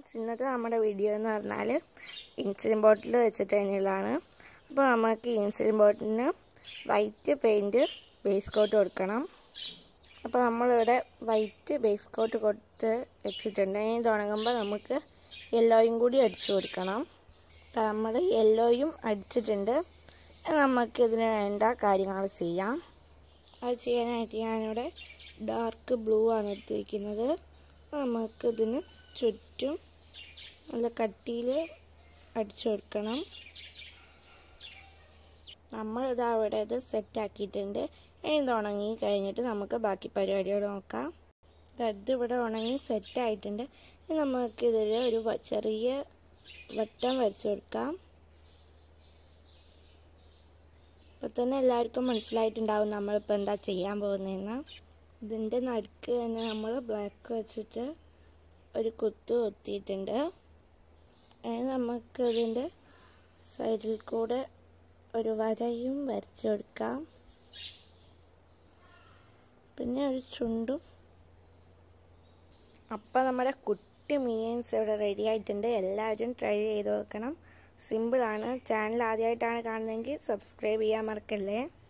friends ഇന്നത്തെ നമ്മുടെ video എന്ന് പറഞ്ഞാൽ ഇൻസുലിൻ ബോട്ടിൽ വെച്ചിട്ട് തന്നെയുള്ളതാണ് അപ്പോൾ നമുക്ക് ഇൻസുലിൻ ബോട്ടിലിന് വൈറ്റ് പെയിൻറ്റ് ബേസ് കോട്ട് കൊടുക്കണം അപ്പോൾ നമ്മളിവിടെ വൈറ്റ് ബേസ് കോട്ട് കൊടുത്ത് വെച്ചിട്ടുണ്ട് ഇനി തുടങ്ങുമ്പോൾ നമുക്ക് യെല്ലോയും കൂടി അടിച്ചു കൊടുക്കണം നമ്മൾ യെല്ലോയും അടിച്ചിട്ടുണ്ട് നമുക്ക് ഇതിന് വേണ്ട കാര്യങ്ങൾ ചെയ്യാം അത് ചെയ്യാനായിട്ട് ഞാനിവിടെ ഡാർക്ക് ബ്ലൂ ആണ് എടുത്തിരിക്കുന്നത് നമുക്കിതിന് ചുറ്റും നല്ല കട്ടിയിൽ അടിച്ചു കൊടുക്കണം നമ്മളിത് അവിടെ ഇത് സെറ്റാക്കിയിട്ടുണ്ട് ഇനി ഇത് ഉണങ്ങി കഴിഞ്ഞിട്ട് നമുക്ക് ബാക്കി പരിപാടികൾ നോക്കാം ഇത് ഇവിടെ ഉണങ്ങി സെറ്റായിട്ടുണ്ട് ഇനി നമുക്ക് ഇതിൽ ഒരു ചെറിയ വട്ടം വരച്ചു കൊടുക്കാം ഇപ്പം തന്നെ എല്ലാവർക്കും മനസ്സിലായിട്ടുണ്ടാവും നമ്മളിപ്പോൾ എന്താ ചെയ്യാൻ പോകുന്നതെന്ന് ഇതിൻ്റെ നടുക്ക് തന്നെ നമ്മൾ ബ്ലാക്ക് വെച്ചിട്ട് ഒരു കുത്ത് കൊത്തിയിട്ടുണ്ട് അതിന് നമുക്ക് ഇതിൻ്റെ സൈഡിൽ കൂടെ ഒരു വരയും വരച്ചു കൊടുക്കാം പിന്നെ ഒരു ചുണ്ടും അപ്പം നമ്മുടെ കുട്ടി മീൻസ് ഇവിടെ റെഡി ആയിട്ടുണ്ട് എല്ലാവരും ട്രൈ ചെയ്ത് നോക്കണം സിമ്പിളാണ് ചാനൽ ആദ്യമായിട്ടാണ് കാണുന്നതെങ്കിൽ സബ്സ്ക്രൈബ് ചെയ്യാൻ മറക്കല്ലേ